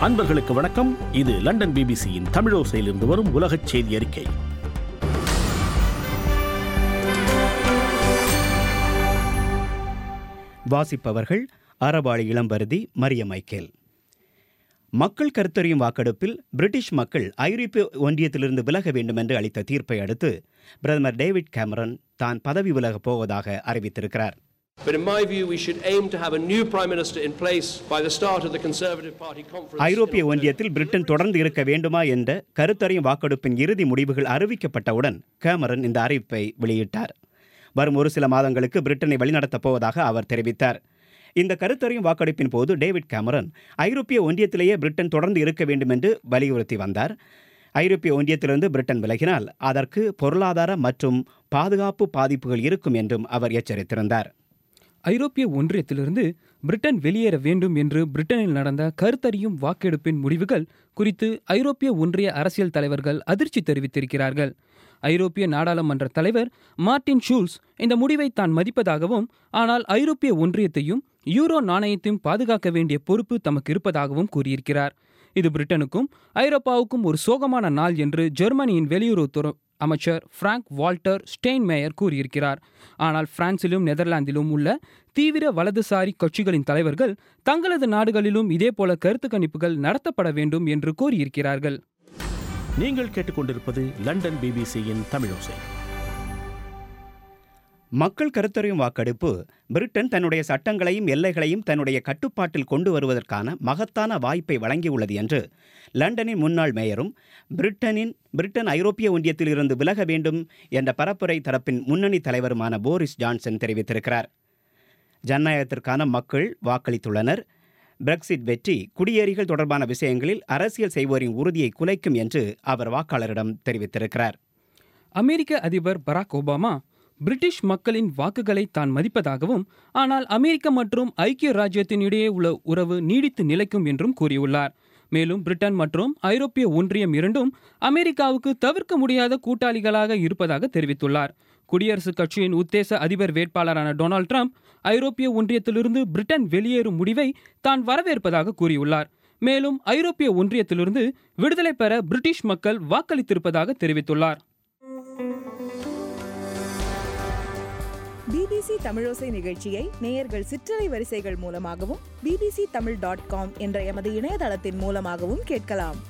அன்பர்களுக்கு வணக்கம் இது லண்டன் பிபிசியின் தமிழோசையிலிருந்து வரும் உலகச் செய்தி அறிக்கை வாசிப்பவர்கள் அறவாளி இளம்பருதி மரிய மைக்கேல் மக்கள் கருத்தறியும் வாக்கெடுப்பில் பிரிட்டிஷ் மக்கள் ஐரோப்பிய ஒன்றியத்திலிருந்து விலக வேண்டும் என்று அளித்த தீர்ப்பை அடுத்து பிரதமர் டேவிட் கேமரன் தான் பதவி விலகப் போவதாக அறிவித்திருக்கிறார் But in my view, we should aim to have a new Prime Minister in place by the start of the Conservative Party conference. ஐரோப்பிய in October. ஒன்றியத்தில் பிரிட்டன் தொடர்ந்து இருக்க வேண்டுமா என்ற கருத்தறியும் வாக்கெடுப்பின் இறுதி முடிவுகள் அறிவிக்கப்பட்டவுடன் கேமரன் இந்த அறிவிப்பை வெளியிட்டார் வரும் ஒரு சில மாதங்களுக்கு பிரிட்டனை வழிநடத்தப் போவதாக அவர் தெரிவித்தார் இந்த கருத்தறியும் வாக்கெடுப்பின் போது டேவிட் கேமரன் ஐரோப்பிய ஒன்றியத்திலேயே பிரிட்டன் தொடர்ந்து இருக்க வேண்டும் என்று வலியுறுத்தி வந்தார் ஐரோப்பிய ஒன்றியத்திலிருந்து பிரிட்டன் விலகினால் அதற்கு பொருளாதார மற்றும் பாதுகாப்பு பாதிப்புகள் இருக்கும் என்றும் அவர் எச்சரித்திருந்தார் ஐரோப்பிய ஒன்றியத்திலிருந்து பிரிட்டன் வெளியேற வேண்டும் என்று பிரிட்டனில் நடந்த கருத்தறியும் வாக்கெடுப்பின் முடிவுகள் குறித்து ஐரோப்பிய ஒன்றிய அரசியல் தலைவர்கள் அதிர்ச்சி தெரிவித்திருக்கிறார்கள் ஐரோப்பிய நாடாளுமன்ற தலைவர் மார்ட்டின் ஷூல்ஸ் இந்த முடிவை தான் மதிப்பதாகவும் ஆனால் ஐரோப்பிய ஒன்றியத்தையும் யூரோ நாணயத்தையும் பாதுகாக்க வேண்டிய பொறுப்பு தமக்கு இருப்பதாகவும் கூறியிருக்கிறார் இது பிரிட்டனுக்கும் ஐரோப்பாவுக்கும் ஒரு சோகமான நாள் என்று ஜெர்மனியின் வெளியுறவுத்துறை அமைச்சர் பிராங்க் வால்டர் ஸ்டெயின்மேயர் கூறியிருக்கிறார் ஆனால் பிரான்சிலும் நெதர்லாந்திலும் உள்ள தீவிர வலதுசாரி கட்சிகளின் தலைவர்கள் தங்களது நாடுகளிலும் இதேபோல கருத்து கணிப்புகள் நடத்தப்பட வேண்டும் என்று கூறியிருக்கிறார்கள் நீங்கள் கேட்டுக்கொண்டிருப்பது லண்டன் பிபிசியின் தமிழோசை மக்கள் கருத்தறியும் வாக்கெடுப்பு பிரிட்டன் தன்னுடைய சட்டங்களையும் எல்லைகளையும் தன்னுடைய கட்டுப்பாட்டில் கொண்டு வருவதற்கான மகத்தான வாய்ப்பை வழங்கியுள்ளது என்று லண்டனின் முன்னாள் மேயரும் பிரிட்டனின் பிரிட்டன் ஐரோப்பிய ஒன்றியத்தில் இருந்து விலக வேண்டும் என்ற பரப்புரை தரப்பின் முன்னணி தலைவருமான போரிஸ் ஜான்சன் தெரிவித்திருக்கிறார் ஜனநாயகத்திற்கான மக்கள் வாக்களித்துள்ளனர் பிரெக்சிட் வெற்றி குடியேறிகள் தொடர்பான விஷயங்களில் அரசியல் செய்வோரின் உறுதியை குலைக்கும் என்று அவர் வாக்காளரிடம் தெரிவித்திருக்கிறார் அமெரிக்க அதிபர் பராக் ஒபாமா பிரிட்டிஷ் மக்களின் வாக்குகளை தான் மதிப்பதாகவும் ஆனால் அமெரிக்க மற்றும் ஐக்கிய ராஜ்யத்தின் இடையே உள்ள உறவு நீடித்து நிலைக்கும் என்றும் கூறியுள்ளார் மேலும் பிரிட்டன் மற்றும் ஐரோப்பிய ஒன்றியம் இரண்டும் அமெரிக்காவுக்கு தவிர்க்க முடியாத கூட்டாளிகளாக இருப்பதாக தெரிவித்துள்ளார் குடியரசுக் கட்சியின் உத்தேச அதிபர் வேட்பாளரான டொனால்ட் ட்ரம்ப் ஐரோப்பிய ஒன்றியத்திலிருந்து பிரிட்டன் வெளியேறும் முடிவை தான் வரவேற்பதாக கூறியுள்ளார் மேலும் ஐரோப்பிய ஒன்றியத்திலிருந்து விடுதலை பெற பிரிட்டிஷ் மக்கள் வாக்களித்திருப்பதாக தெரிவித்துள்ளார் பிபிசி தமிழோசை நிகழ்ச்சியை நேயர்கள் சிற்றலை வரிசைகள் மூலமாகவும் பிபிசி தமிழ் டாட் காம் என்ற எமது இணையதளத்தின் மூலமாகவும் கேட்கலாம்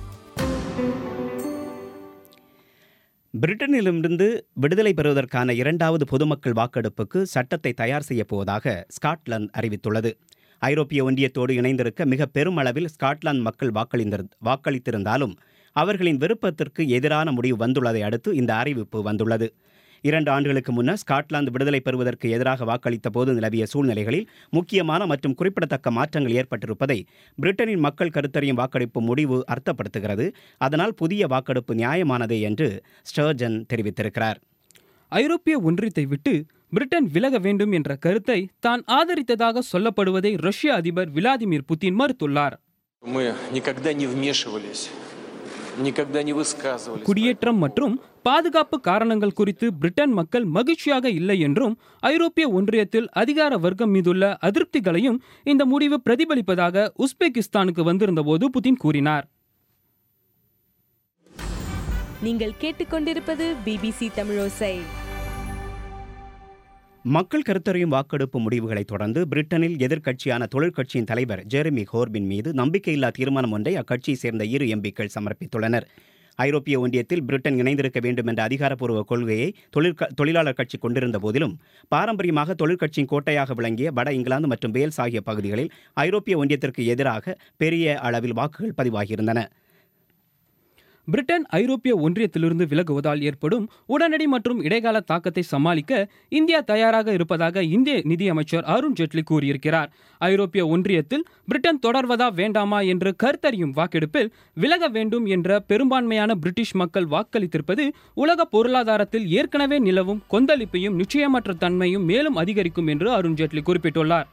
பிரிட்டனிலிருந்து விடுதலை பெறுவதற்கான இரண்டாவது பொதுமக்கள் வாக்கெடுப்புக்கு சட்டத்தை தயார் செய்யப் போவதாக ஸ்காட்லாந்து அறிவித்துள்ளது ஐரோப்பிய ஒன்றியத்தோடு இணைந்திருக்க மிக பெருமளவில் ஸ்காட்லாந்து மக்கள் வாக்களிந்திரு வாக்களித்திருந்தாலும் அவர்களின் விருப்பத்திற்கு எதிரான முடிவு வந்துள்ளதை அடுத்து இந்த அறிவிப்பு வந்துள்ளது இரண்டு ஆண்டுகளுக்கு முன்னர் ஸ்காட்லாந்து விடுதலை பெறுவதற்கு எதிராக வாக்களித்த போது நிலவிய சூழ்நிலைகளில் முக்கியமான மற்றும் குறிப்பிடத்தக்க மாற்றங்கள் ஏற்பட்டிருப்பதை பிரிட்டனின் மக்கள் கருத்தறியும் வாக்கெடுப்பு முடிவு அர்த்தப்படுத்துகிறது அதனால் புதிய வாக்கெடுப்பு நியாயமானதே என்று ஸ்டர்ஜன் தெரிவித்திருக்கிறார் ஐரோப்பிய ஒன்றியத்தை விட்டு பிரிட்டன் விலக வேண்டும் என்ற கருத்தை தான் ஆதரித்ததாக சொல்லப்படுவதை ரஷ்ய அதிபர் விளாடிமிர் புதின் மறுத்துள்ளார் Мы никогда не вмешивались, никогда не высказывались. குடியேற்றம் மற்றும் பாதுகாப்பு காரணங்கள் குறித்து பிரிட்டன் மக்கள் மகிழ்ச்சியாக இல்லை என்றும் ஐரோப்பிய ஒன்றியத்தில் அதிகார வர்க்கம் மீதுள்ள அதிருப்திகளையும் இந்த முடிவு பிரதிபலிப்பதாக உஸ்பெகிஸ்தானுக்கு வந்திருந்தபோது புதின் கூறினார் நீங்கள் கேட்டுக்கொண்டிருப்பது பிபிசி தமிழோசை மக்கள் கருத்தறியும் வாக்கெடுப்பு முடிவுகளைத் தொடர்ந்து பிரிட்டனில் எதிர்க்கட்சியான தொழிற்கட்சியின் தலைவர் ஜெரமி ஹோர்பின் மீது நம்பிக்கையில்லா தீர்மானம் ஒன்றை அக்கட்சியை சேர்ந்த இரு எம்பிக்கள் சமர்ப்பித்துள்ளனர் ஐரோப்பிய ஒன்றியத்தில் பிரிட்டன் இணைந்திருக்க வேண்டும் என்ற அதிகாரப்பூர்வ கொள்கையை தொழிற்க தொழிலாளர் கட்சி கொண்டிருந்த போதிலும் பாரம்பரியமாக தொழிற்கட்சியின் கோட்டையாக விளங்கிய வட இங்கிலாந்து மற்றும் வேல்ஸ் ஆகிய பகுதிகளில் ஐரோப்பிய ஒன்றியத்திற்கு எதிராக பெரிய அளவில் வாக்குகள் பதிவாகியிருந்தன பிரிட்டன் ஐரோப்பிய ஒன்றியத்திலிருந்து விலகுவதால் ஏற்படும் உடனடி மற்றும் இடைக்கால தாக்கத்தை சமாளிக்க இந்தியா தயாராக இருப்பதாக இந்திய நிதியமைச்சர் அருண் ஜேட்லி கூறியிருக்கிறார் ஐரோப்பிய ஒன்றியத்தில் பிரிட்டன் தொடர்வதா வேண்டாமா என்று கருத்தறியும் வாக்கெடுப்பில் விலக வேண்டும் என்ற பெரும்பான்மையான பிரிட்டிஷ் மக்கள் வாக்களித்திருப்பது உலக பொருளாதாரத்தில் ஏற்கனவே நிலவும் கொந்தளிப்பையும் நிச்சயமற்ற தன்மையும் மேலும் அதிகரிக்கும் என்று அருண் ஜேட்லி குறிப்பிட்டுள்ளார்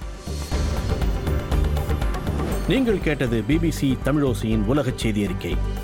நீங்கள் கேட்டது பிபிசி தமிழோசையின் உலகச் செய்தி அறிக்கை